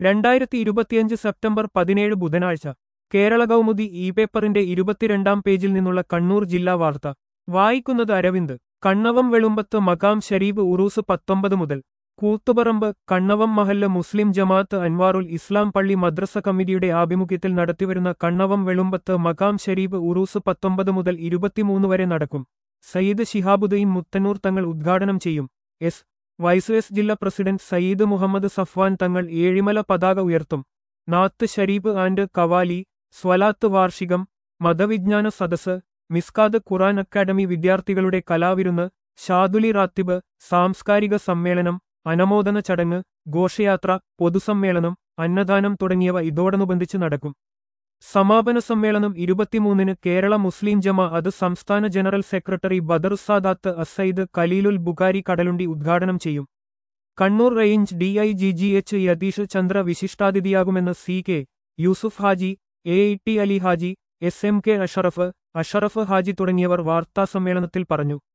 രണ്ടായിരത്തി ഇരുപത്തിയഞ്ച് സെപ്റ്റംബർ പതിനേഴ് ബുധനാഴ്ച കേരള കൗമുദി ഇ പേപ്പറിന്റെ ഇരുപത്തിരണ്ടാം പേജിൽ നിന്നുള്ള കണ്ണൂർ ജില്ലാ വാർത്ത വായിക്കുന്നത് അരവിന്ദ് കണ്ണവം വെളുമ്പത്ത് മകാം ഷരീഫ് ഉറൂസ് പത്തൊമ്പത് മുതൽ കൂത്തുപറമ്പ് കണ്ണവം മഹല്ല് മുസ്ലിം ജമാഅത്ത് അൻവാറുൽ ഇസ്ലാം പള്ളി മദ്രസ കമ്മിറ്റിയുടെ ആഭിമുഖ്യത്തിൽ നടത്തിവരുന്ന കണ്ണവം വെളുമ്പത്ത് മകാം ഷരീഫ് ഉറൂസ് പത്തൊമ്പത് മുതൽ ഇരുപത്തിമൂന്ന് വരെ നടക്കും സയ്യിദ് ശിഹാബുദ്ദീൻ മുത്തന്നൂർ തങ്ങൾ ഉദ്ഘാടനം ചെയ്യും എസ് വൈസ് എസ് ജില്ലാ പ്രസിഡന്റ് സയ്യിദ് മുഹമ്മദ് സഫ്വാൻ തങ്ങൾ ഏഴിമല പതാക ഉയർത്തും നാത്ത് ഷരീഫ് ആൻഡ് കവാലി സ്വലാത്ത് വാർഷികം മതവിജ്ഞാന സദസ് മിസ്കാദ് ഖുറാൻ അക്കാദമി വിദ്യാർത്ഥികളുടെ കലാവിരുന്ന് ഷാദുലി റാത്തിബ് സാംസ്കാരിക സമ്മേളനം അനുമോദന ചടങ്ങ് ഘോഷയാത്ര പൊതുസമ്മേളനം അന്നദാനം തുടങ്ങിയവ ഇതോടനുബന്ധിച്ച് നടക്കും സമാപന സമ്മേളനം ഇരുപത്തിമൂന്നിന് കേരള മുസ്ലിം ജമാ അത് സംസ്ഥാന ജനറൽ സെക്രട്ടറി ബദറുസാദാത്ത് അസൈദ് ഖലീലുൽ ബുഖാരി കടലുണ്ടി ഉദ്ഘാടനം ചെയ്യും Kannur range D I G G H Yathish Chandra വിശിഷ്ടാതിഥിയാകുമെന്ന് C K Yusuf Haji A E T Ali Haji S M K Ashraf Ashraf Haji തുടങ്ങിയവർ വാർത്താസമ്മേളനത്തിൽ പറഞ്ഞു